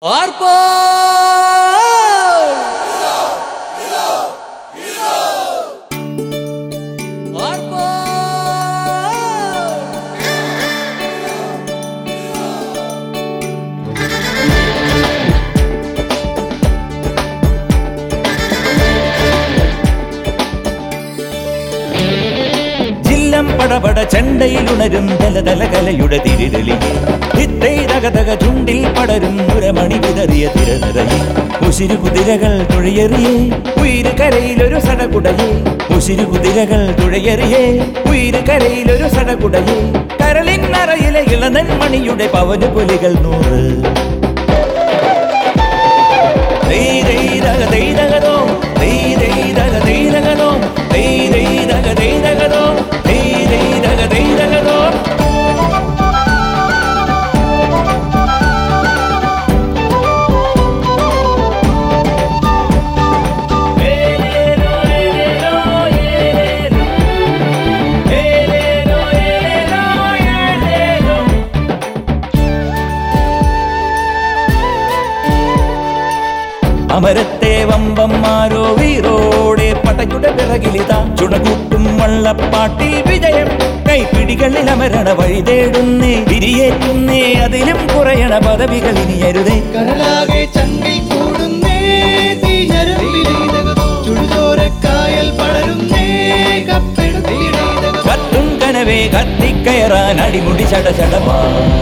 ജില്ലം പടപട ചെണ്ടയിലുണരും ദലദല കലയുടെ തിരിരലി ഹിത്തൈതകതക ചുണ്ടിൽ പടരും മുരമണി വിതറിയ തിരനിറയിൽ ഉശിരു കുതിരകൾ തുഴയെറിയേ ഉയിര് കരയിലൊരു സടകുടയേ ഉശിരു കുതിരകൾ തുഴയെറിയേ ഉയിര് കരയിലൊരു സടകുടയേ കരളിൻ നറയിലെ ഇളനൻ മണിയുടെ പവന് പുലികൾ നൂറ് ദൈ ദൈ ദഗ ദൈ ദഗദോ, ദൈ ദൈ ദഗ ദൈ ദഗദോ, ദൈ ദൈ ദഗ ദൈ ദഗദോ, ദൈ ദൈ ദഗ ദൈ ദഗദോ. ഏലേലോ, ഏലേലോ, ഏലേലോ. ഏലേലോ, ഏലേലോ, ഏലേലോ. അമരത്തെ വമ്പന്മാരോ വീറോടെ പടയുടെ പിറകിലിതാ ചുണകൂട്ടും വള്ളപ്പാട്ടിൽ വിജയം കൈപ്പിടികളിൽ അമരണ വഴി തേടുന്നേ തിരിയേറ്റുന്നേ അതിലും കുറയണ പദവികൾ ഇനിയരുതേ കടലാകെ ചങ്കിൽ കൂടുന്നേ തീഞ്ഞരമ്പിലെയ്തകതോ ചുടുചോരക്കായൽ പടരുന്നേ കപ്പെടുത്തിയിടേതകതോ കത്തും കനവേ കത്തിക്കയറാൻ അടിമുടി ചട ചടമാ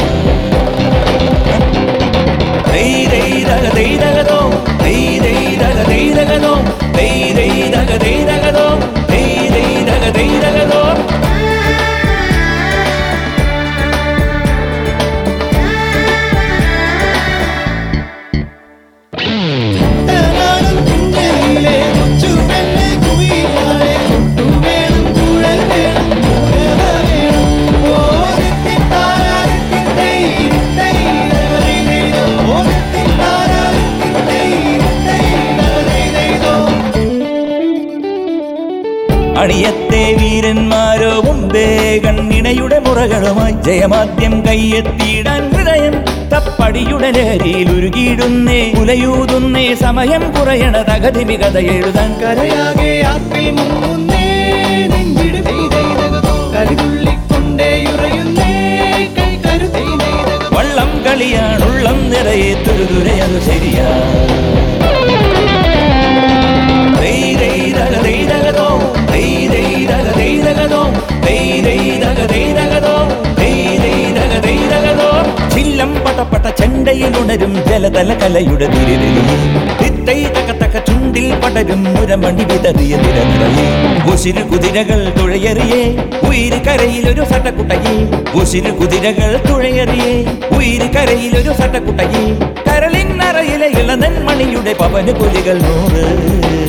ദൈ ദൈ ദഗ ദൈ ദഗദോ, ദൈ ദൈ ദഗ ദൈ ദഗദോ, ദൈ ദൈ ദഗ ദൈ ദഗദോ, ദൈ ദൈ ദഗ ദൈ ദഗദോ. തനാടും കുഞ്ഞയിലെ കൊച്ചുപെണ്ണ് കുയിലാളെ കൊട്ടുവേണം കുഴൽ വേണം കുഴവ വേണം ഓരത്തിൻ താരാരത്തിൻ തൈ തൈ തകരൈതോ ഓരത്തിൻ താരാരത്തിൻ തൈ തൈ തകരൈതോ അണിയത്തെ വീരന്മാരോ മുമ്പേ കണ്ണിണയുടെ മുറകളുമായി ജയമാദ്യം കയ്യെത്തിയിടാൻ ഹൃദയം തപ്പടിയുടെ ലഹരിയിൽ ഉരുകിയിടുന്നേ ഉലയൂതുന്നേ സമയം കുറയണ തകതിമി കഥ എഴുതാൻ കരയാകെ ആപ്പിൽ മുങ്ങുന്നേ നെഞ്ചിട് പെയ്തെയ്തകതോ കരിതുള്ളിക്കൊണ്ടേ ഉറയുന്നേ കൈ കരുതെയ്തെയ്തകതോ വള്ളം കളിയാണുള്ളം നിറയെ തുരുതുരയത് ശരിയാ ദൈ ദൈ ദഗ ദൈ ദഗദോ, ദൈ ദൈ ദഗ ദൈ ദഗദോ, ദൈ ദൈ ദഗ ദൈ ദഗദോ, ദൈ ദൈ ദഗ ദൈ ദഗദോ. ചില്ലം പടപട ചെണ്ടയിലുണരും ജലതല കലയുടെ തിരിരലി തിത്തൈ തക തക ചുണ്ടിൽ പടരും മുരമണി വിതറിയ നിരനിറയെ ഉശിരു കുതിരകൾ തുഴയെറിയേ ഉയിര് കരയിലൊരു സടകുട്ടയെ ഉശിരു കുതിരകൾ തുഴയെറിയേ ഉയിര് കരയിലൊരു സടകുട്ടയെ കരളിൻ നറയിലെ ഇളനൻ മണിയുടെ പവന് പുലികൾ നൂറ്